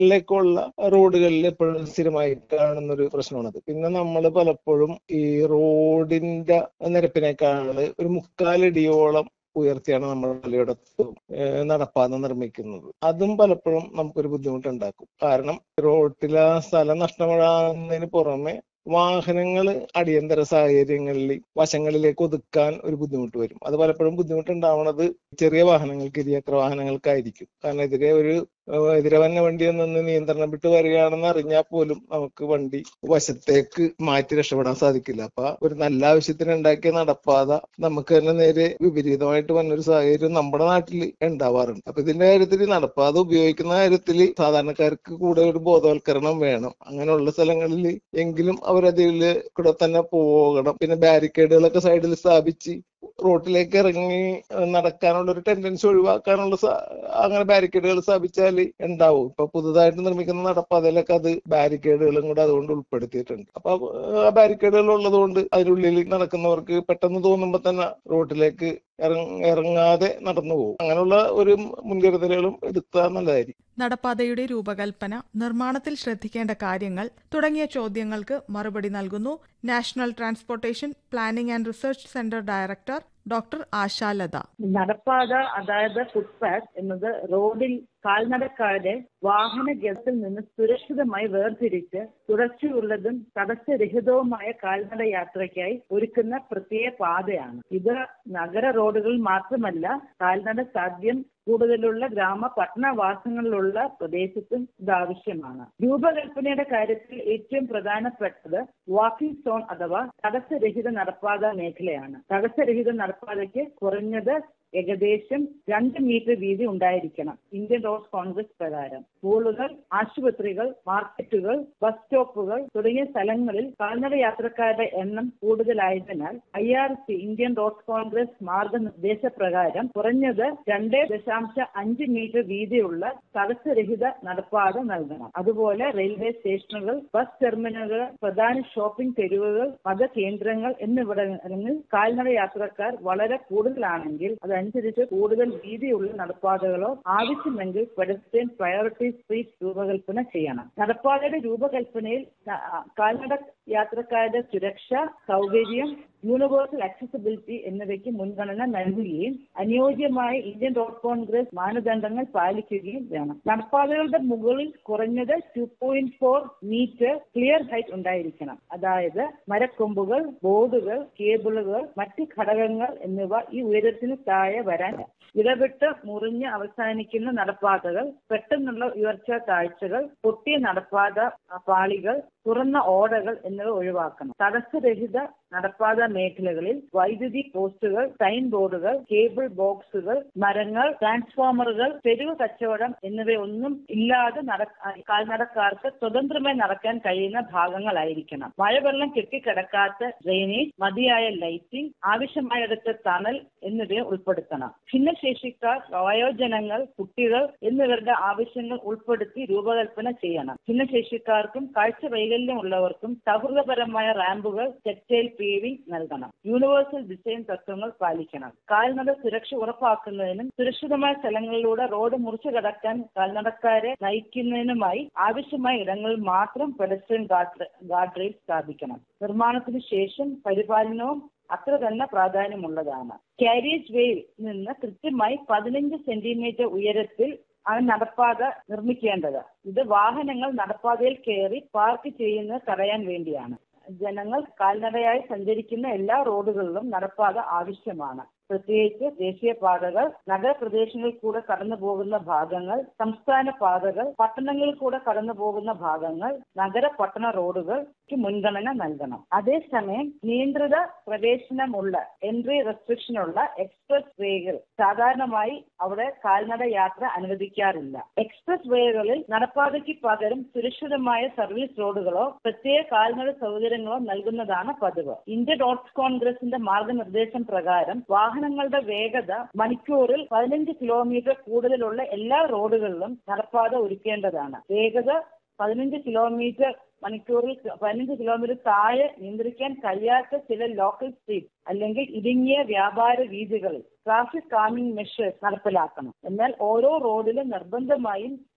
ലേക്കുള്ള റോഡുകളിൽ എപ്പോഴും സ്ഥിരമായി കാണുന്ന ഒരു പ്രശ്നമാണത് പിന്നെ നമ്മൾ പലപ്പോഴും ഈ റോഡിന്റെ നിരപ്പിനേക്കാള് ഒരു മുക്കാലടിയോളം ഉയർത്തിയാണ് നമ്മൾ പലയിടത്തും ഏഹ് നടപ്പാത നിർമ്മിക്കുന്നത് അതും പലപ്പോഴും നമുക്കൊരു ബുദ്ധിമുട്ടുണ്ടാക്കും കാരണം റോട്ടിലെ സ്ഥലം നഷ്ടമാകുന്നതിന് പുറമെ വാഹനങ്ങൾ അടിയന്തര സാഹചര്യങ്ങളിൽ വശങ്ങളിലേക്ക് ഒതുക്കാൻ ഒരു ബുദ്ധിമുട്ട് വരും അത് പലപ്പോഴും ബുദ്ധിമുട്ടുണ്ടാവുന്നത് ചെറിയ വാഹനങ്ങൾക്ക് ഇരുചക്ര വാഹനങ്ങൾക്കായിരിക്കും കാരണം എതിരെ ഒരു ഏഹ് എതിരെ വന്ന വണ്ടി നിന്ന് നിയന്ത്രണം വിട്ട് വരികയാണെന്ന് അറിഞ്ഞാൽ പോലും നമുക്ക് വണ്ടി വശത്തേക്ക് മാറ്റി രക്ഷപ്പെടാൻ സാധിക്കില്ല അപ്പൊ ഒരു നല്ല ആവശ്യത്തിന് ഉണ്ടാക്കിയ നടപ്പാത നമുക്ക് തന്നെ നേരെ വിപരീതമായിട്ട് വന്നൊരു സാഹചര്യം നമ്മുടെ നാട്ടിൽ ഉണ്ടാവാറുണ്ട് അപ്പൊ ഇതിന്റെ കാര്യത്തിൽ നടപ്പാത ഉപയോഗിക്കുന്ന കാര്യത്തിൽ സാധാരണക്കാർക്ക് കൂടെ ഒരു ബോധവൽക്കരണം വേണം അങ്ങനെയുള്ള സ്ഥലങ്ങളിൽ എങ്കിലും അവരതിൽ കൂടെ തന്നെ പോകണം പിന്നെ ബാരിക്കേഡുകളൊക്കെ സൈഡിൽ സ്ഥാപിച്ച് റോട്ടിലേക്ക് ഇറങ്ങി ഏഹ് നടക്കാനുള്ള ഒരു ടെൻഡൻസി ഒഴിവാക്കാനുള്ള സ- അങ്ങനെ ബാരിക്കേഡുകൾ സ്ഥാപിച്ചാൽ ഉണ്ടാവും ഇപ്പൊ പുതുതായിട്ട് നിർമ്മിക്കുന്ന നടപ്പാതയിലൊക്കെ അത് ബാരിക്കേഡുകളും കൂടെ അതുകൊണ്ട് ഉൾപ്പെടുത്തിയിട്ടുണ്ട് അപ്പൊ ആ ബാരിക്കേഡുകൾ ഉള്ളത് കൊണ്ട് അതിനുള്ളിൽ നടക്കുന്നവർക്ക് പെട്ടെന്ന് തോന്നുമ്പോൾ തന്നെ റോട്ടിലേക്ക് ഇറങ്ങ ഇറങ്ങാതെ നടന്നു പോകും അങ്ങനെയുള്ള ഒരു മുൻകരുതലുകളും എടുത്താൽ നല്ലതായിരിക്കും നടപ്പാതയുടെ രൂപകൽപ്പന നിർമ്മാണത്തിൽ ശ്രദ്ധിക്കേണ്ട കാര്യങ്ങൾ തുടങ്ങിയ ചോദ്യങ്ങൾക്ക് മറുപടി നൽകുന്നു national transportation planning and research centre director doctor Ashalatha നടപ്പാത അതായത് ഫുട്പാത്ത് എന്നത് റോഡിൽ കാൽനടക്കാരെ വാഹനഗതത്തിൽ നിന്ന് സുരക്ഷിതമായി വേർതിരിച്ച് തുടർച്ചയുള്ളതും തടസ്സരഹിതവുമായ കാൽനട യാത്രയ്ക്കായി ഒരുക്കുന്ന പ്രത്യേക പാതയാണ് ഇത് നഗര റോഡുകളിൽ മാത്രമല്ല കാൽനട സാധ്യം കൂടുതലുള്ള ഗ്രാമ പട്ടണവാസങ്ങളിലുള്ള പ്രദേശത്തും ഇത് ആവശ്യമാണ് രൂപകൽപ്പനയുടെ കാര്യത്തിൽ ഏറ്റവും പ്രധാനപ്പെട്ടത് വാക്കിംഗ് സോൺ അഥവാ തടസ്സരഹിത നടപ്പാത മേഖലയാണ് തടസ്സരഹിത നടപ്പാതയ്ക്ക് കുറഞ്ഞത് ഏകദേശം രണ്ട് മീറ്റർ വീതി ഉണ്ടായിരിക്കണം ഇന്ത്യൻ റോഡ് കോൺഗ്രസ് പ്രകാരം സ്കൂളുകൾ ആശുപത്രികൾ മാർക്കറ്റുകൾ ബസ് സ്റ്റോപ്പുകൾ തുടങ്ങിയ സ്ഥലങ്ങളിൽ കാൽനട യാത്രക്കാരുടെ എണ്ണം കൂടുതലായതിനാൽ I R C Indian road congress മാർഗനിർദ്ദേശപ്രകാരം കുറഞ്ഞത് രണ്ട് ദശാംശ അഞ്ച് മീറ്റർ വീതിയുള്ള തടസ്സരഹിത നടപ്പാത നൽകണം അതുപോലെ റെയിൽവേ സ്റ്റേഷനുകൾ ബസ് ടെർമിനലുകൾ പ്രധാന ഷോപ്പിംഗ് തെരുവുകൾ മതകേന്ദ്രങ്ങൾ എന്നിവിടങ്ങളിൽ കാൽനട യാത്രക്കാർ വളരെ കൂടുതലാണെങ്കിൽ അതനുസരിച്ച് കൂടുതൽ വീതിയുള്ള നടപ്പാതകളോ ആവശ്യമെങ്കിൽ പെഡസ്ട്രിയൻ പ്രയോറിറ്റി സ്ട്രീറ്റ് രൂപകൽപ്പന ചെയ്യണം നടപ്പാതയുടെ രൂപകൽപ്പനയിൽ ന- കാൽനട യാത്രക്കാരുടെ സുരക്ഷ സൗകര്യം യൂണിവേഴ്സൽ അക്സസിബിലിറ്റി എന്നിവയ്ക്ക് മുൻഗണന നൽകുകയും അനുയോജ്യമായ ഇന്ത്യൻ റോഡ് കോൺഗ്രസ് മാനദണ്ഡങ്ങൾ പാലിക്കുകയും വേണം നടപ്പാതകളുടെ മുകളിൽ കുറഞ്ഞത് two point four metre clear height ഉണ്ടായിരിക്കണം അതായത് മരക്കൊമ്പുകൾ ബോർഡുകൾ കേബിളുകൾ മറ്റ് ഘടകങ്ങൾ എന്നിവ ഈ ഉയരത്തിന് താഴെ വരാൻ ഇടപെട്ട് മുറിഞ്ഞ് അവസാനിക്കുന്ന നടപ്പാതകൾ പെട്ടെന്നുള്ള ഉയർച്ച താഴ്ചകൾ പൊട്ടിയ നടപ്പാത ആ, പാളികൾ തുറന്ന ഓടകൾ എന്നിവ ഒഴിവാക്കണം തടസ്സരഹിത നടപ്പാത മേഖലകളിൽ വൈദ്യുതി പോസ്റ്റുകൾ സൈൻ ബോർഡുകൾ കേബിൾ ബോക്സുകൾ മരങ്ങൾ ട്രാൻസ്ഫോമറുകൾ തെരുവ് കച്ചവടം എന്നിവയൊന്നും ഇല്ലാതെ നട കാൽനടക്കാർക്ക് സ്വതന്ത്രമായി നടക്കാൻ കഴിയുന്ന ഭാഗങ്ങളായിരിക്കണം മഴവെള്ളം കെട്ടിക്കിടക്കാത്ത ഡ്രെയിനേജ് മതിയായ ലൈറ്റിംഗ് ആവശ്യമായിടത്ത് തണൽ എന്നിവയെ ഉൾപ്പെടുത്തണം ഭിന്നശേഷിക്കാർ വയോജനങ്ങൾ കുട്ടികൾ എന്നിവരുടെ ആവശ്യങ്ങൾ ഉൾപ്പെടുത്തി രൂപകൽപ്പന ചെയ്യണം ഭിന്നശേഷിക്കാർക്കും കാഴ്ച വൈകല്യമുള്ളവർക്കും സൗഹൃദപരമായ റാമ്പുകൾ ടെക്സ്റ്റൈൽ പേവിംഗ് നൽകണം യൂണിവേഴ്സൽ ഡിസൈൻ തത്വങ്ങൾ പാലിക്കണം കാൽനട സുരക്ഷ ഉറപ്പാക്കുന്നതിനും സുരക്ഷിതമായ സ്ഥലങ്ങളിലൂടെ റോഡ് മുറിച്ചു കടക്കാൻ കാൽനടക്കാരെ നയിക്കുന്നതിനുമായി ആവശ്യമായ ഇടങ്ങളിൽ മാത്രം പെഡസ്ട്രിയൻ ഗാർഡ് ഗാർഡ് റെയിൽ സ്ഥാപിക്കണം നിർമ്മാണത്തിന് ശേഷം പരിപാലനവും അത്ര തന്നെ പ്രാധാന്യമുള്ളതാണ് കാരിയേജ് വേയിൽ നിന്ന് കൃത്യമായി പതിനഞ്ച് സെന്റിമീറ്റർ ഉയരത്തിൽ ആണ് നടപ്പാത നിർമ്മിക്കേണ്ടത് ഇത് വാഹനങ്ങൾ നടപ്പാതയിൽ കയറി പാർക്ക് ചെയ്യുന്നത് തടയാൻ വേണ്ടിയാണ് ജനങ്ങൾ കാൽനടയായി സഞ്ചരിക്കുന്ന എല്ലാ റോഡുകളിലും നടപ്പാത ആവശ്യമാണ് പ്രത്യേകിച്ച് ദേശീയപാതകൾ നഗരപ്രദേശങ്ങളിൽ കൂടെ കടന്നു പോകുന്ന ഭാഗങ്ങൾ സംസ്ഥാന പാതകൾ പട്ടണങ്ങളിൽ കൂടെ കടന്നു പോകുന്ന ഭാഗങ്ങൾ നഗര പട്ടണ റോഡുകൾക്ക് മുൻഗണന നൽകണം അതേസമയം നിയന്ത്രിത പ്രവേശനമുള്ള എൻട്രി റെസ്ട്രിക്ഷനുള്ള എക്സ്പ്രസ് വേകൾ സാധാരണമായി അവിടെ കാൽനട യാത്ര അനുവദിക്കാറില്ല എക്സ്പ്രസ് വേകളിൽ നടപ്പാതയ്ക്ക് പകരം സുരക്ഷിതമായ സർവീസ് റോഡുകളോ പ്രത്യേക കാൽനട സൗകര്യങ്ങളോ നൽകുന്നതാണ് പതിവ് ഇന്ത്യൻ റോഡ്സ് കോൺഗ്രസിന്റെ മാർഗനിർദ്ദേശം പ്രകാരം വാഹനങ്ങളുടെ വേഗത മണിക്കൂറിൽ പതിനഞ്ച് കിലോമീറ്റർ കൂടുതലുള്ള എല്ലാ റോഡുകളിലും നടപ്പാത ഒരുക്കേണ്ടതാണ് വേഗത പതിനഞ്ച് കിലോമീറ്റർ മണിക്കൂറിൽ പതിനഞ്ച് കിലോമീറ്റർ താഴെ നിയന്ത്രിക്കാൻ കഴിയാത്ത ചില ലോക്കൽ സ്ട്രീറ്റ് അല്ലെങ്കിൽ ഇടുങ്ങിയ വ്യാപാര വീതികളിൽ ട്രാഫിക് കാമിംഗ് മെഷേഴ്സ് നടപ്പിലാക്കണം എന്നാൽ ഓരോ റോഡിലും നിർബന്ധമായും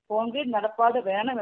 കോൺക്രീറ്റ് നടപ്പാത വേണമെന്ന്